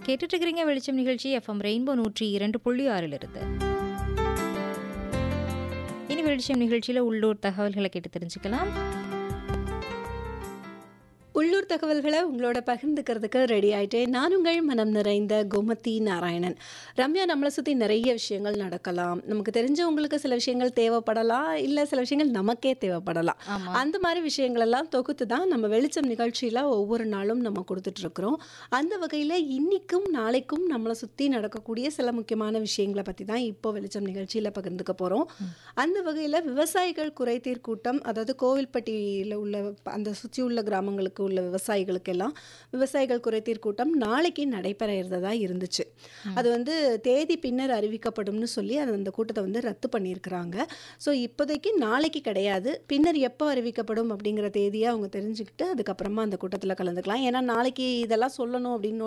கேட்டுட்டு இருக்கிறீங்க வெளிச்சம் நிகழ்ச்சி எஃப்எம் ரெயின்போ நூற்றி இரண்டு புள்ளி ஆறில் இருந்து இனி வெளிச்சம் நிகழ்ச்சியில் உள்ளூர் தகவல்களை கேட்டு தெரிஞ்சுக்கலாம் உள்ளூர் தகவல்களை உங்களோட பகிர்ந்துக்கிறதுக்கு ரெடி ஆயிட்டேன் நான் உங்கள் மனம் நிறைந்த கோமதி நாராயணன் ரம்யா நம்மளை சுற்றி நிறைய விஷயங்கள் நடக்கலாம் நமக்கு தெரிஞ்சவங்களுக்கு சில விஷயங்கள் தேவைப்படலாம் இல்லை சில விஷயங்கள் நமக்கே தேவைப்படலாம் ஆமா அந்த மாதிரி விஷயங்கள் எல்லாம் தொகுத்து தான் நம்ம வெளிச்சம் நிகழ்ச்சியில் ஒவ்வொரு நாளும் நம்ம கொடுத்துட்ருக்குறோம் அந்த வகையில் இன்னிக்கும் நாளைக்கும் நம்மளை சுற்றி நடக்கக்கூடிய சில முக்கியமான விஷயங்களை பற்றி தான் இப்போ வெளிச்சம் நிகழ்ச்சியில் பகிர்ந்துக்க போகிறோம் அந்த வகையில் விவசாயிகள் குறைதீர் கூட்டம் அதாவது கோவில்பட்டியில் உள்ள அந்த சுற்றி உள்ள கிராமங்களுக்கு உள்ள விவசாயிகளுக்கெல்லாம் விவசாயிகள் குறைதீர் கூட்டம் நாளைக்கு நடைபெற இருந்ததா இருந்துச்சு அது வந்து தேதி பின்னர் அறிவிக்கப்படும்னு சொல்லி அது அந்த கூட்டத்தை வந்து ரத்து பண்ணியிருக்கிறாங்க ஸோ இப்போதைக்கு நாளைக்கு கிடையாது பின்னர் எப்போ அறிவிக்கப்படும் அப்படிங்கிற தேதியை அவங்க தெரிஞ்சுக்கிட்டு அதுக்கப்புறமா அந்த கூட்டத்தில் கலந்துக்கலாம் ஏன்னா நாளைக்கு இதெல்லாம் சொல்லணும் அப்படின்னு